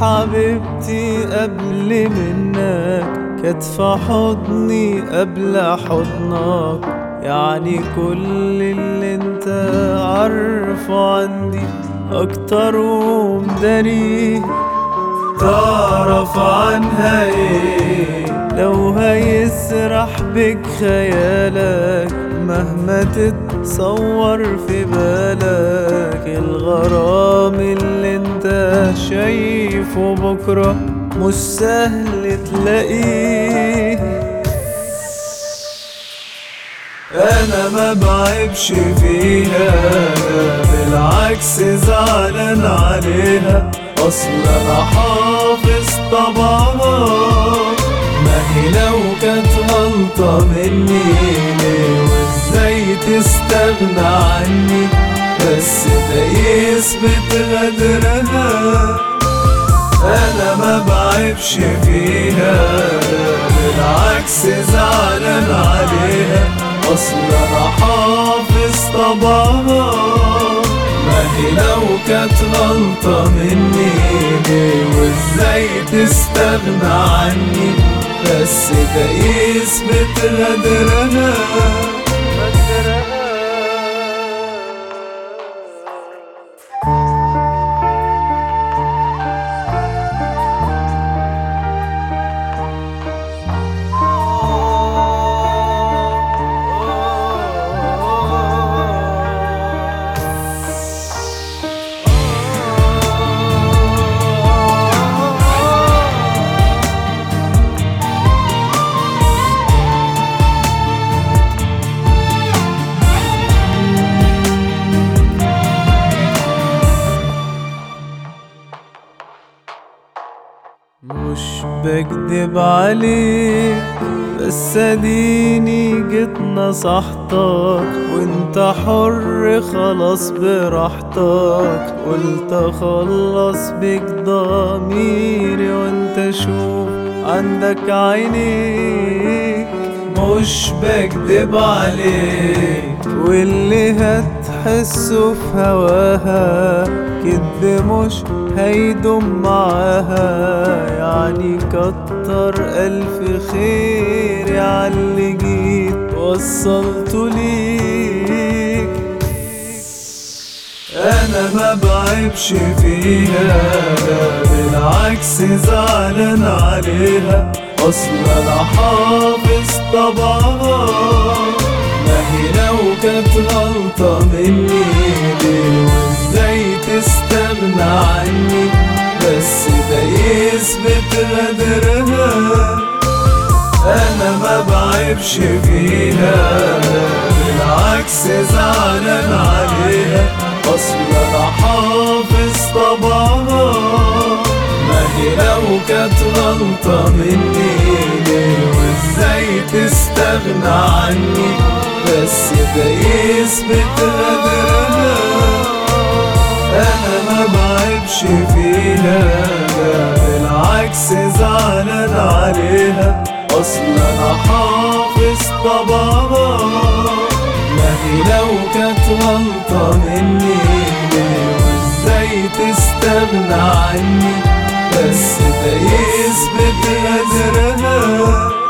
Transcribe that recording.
حبيبتي قبل منك كتف حضني قبل حضنك يعني كل اللي انت عارفه عندي اكتر ومداري تعرف عنها ايه لو هيسرح بك خيالك مهما تتصور في بالك الغرام اللي انت شايفه بكرة مش سهل تلاقيه انا ما بعيبش فيها بالعكس زعلان عليها اصل انا حافظ طبعها ما هي لو كانت غلطة مني ليه وازاي تستغنى عني بس ده يثبت غدرها انا ما بعيبش فيها بالعكس زعلان عليها اصل انا حافظ طبعها ما هي لو كانت غلطة مني ليه وازاي تستغنى عني بس ده يثبت غدرها مش بكدب عليك بس اديني جيت نصحتك وانت حر خلاص براحتك قلت اخلص بيك ضميري وانت شوف عندك عينيك مش بكدب عليك واللي هتحسه في هواها كد مش هيدوم معاها يعني كتر ألف خير عاللي جيت وصلته ليك أنا ما بعيبش فيها بالعكس زعلان عليها أصل أنا حافظ طبعها ما هي لو كانت غلطة مني ليه وازاي تستغنى عني بس ده يثبت غدرها انا ما بعيبش فيها بالعكس زعلان عليها اصل انا حافظ طبعها ما هي لو كانت غلطة مني ليه وازاي تستغنى عني بس ده يثبت غدرها انا ما بعيبش فيها بالعكس زعلان عليها اصل انا حافظ طبعها ما هي لو كانت غلطة مني ليه وازاي تستغنى عني بس ده يثبت غدرها